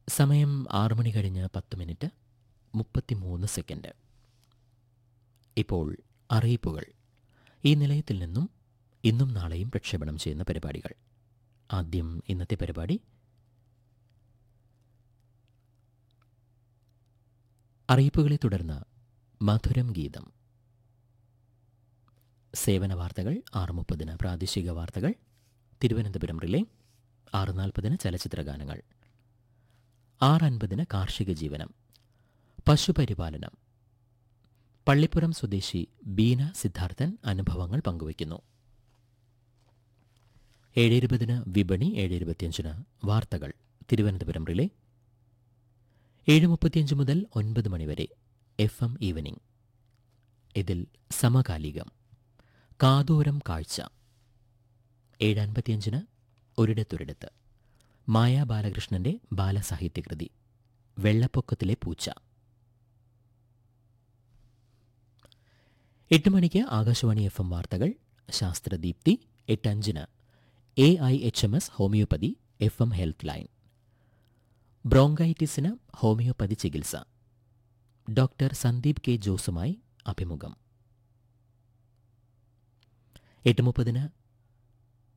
സമയം ആറ് മണി കഴിഞ്ഞ് പത്ത് മിനിറ്റ് മുപ്പത്തിമൂന്ന് സെക്കൻഡ് ഇപ്പോൾ അറിയിപ്പുകൾ ഈ നിലയത്തിൽ നിന്നും ഇന്നും നാളെയും പ്രക്ഷേപണം ചെയ്യുന്ന പരിപാടികൾ ആദ്യം ഇന്നത്തെ പരിപാടി അറിയിപ്പുകളെ തുടർന്ന് മധുരം ഗീതം സേവന വാർത്തകൾ ആറ് മുപ്പതിന് പ്രാദേശിക വാർത്തകൾ തിരുവനന്തപുരം റിലേ ആറ് നാൽപ്പതിന് ചലച്ചിത്ര ഗാനങ്ങൾ ആറ് അൻപതിന് കാർഷിക ജീവനം പശുപരിപാലനം പള്ളിപ്പുറം സ്വദേശി ബീന സിദ്ധാർത്ഥൻ അനുഭവങ്ങൾ പങ്കുവയ്ക്കുന്നു ഏഴ് ഇരുപതിന് വിപണി ഏഴ് ഇരുപത്തിയഞ്ചിന് വാർത്തകൾ തിരുവനന്തപുരം റിലേ ഏഴ് മുപ്പത്തിയഞ്ച് മുതൽ ഒൻപത് മണിവരെ എഫ് എം ഈവനിംഗ് ഇതിൽ സമകാലികം കാതോരം കാഴ്ച ഏഴ് അൻപത്തിയഞ്ചിന് ഒരിടത്തൊരിടത്ത് മായ ബാലകൃഷ്ണന്റെ ബാലസാഹിത്യകൃതി വെള്ളപ്പൊക്കത്തിലെ പൂച്ച എട്ട് മണിക്ക് ആകാശവാണി എഫ് എം വാർത്തകൾ ശാസ്ത്രദീപ്തി എട്ടഞ്ചിന് A I H M S homeopathy F M health line ബ്രോങ്കൈറ്റിസിന് ഹോമിയോപ്പതി ചികിത്സ ഡോക്ടർ സന്ദീപ് കെ ജോസുമായി അഭിമുഖം എട്ട് മുപ്പതിന്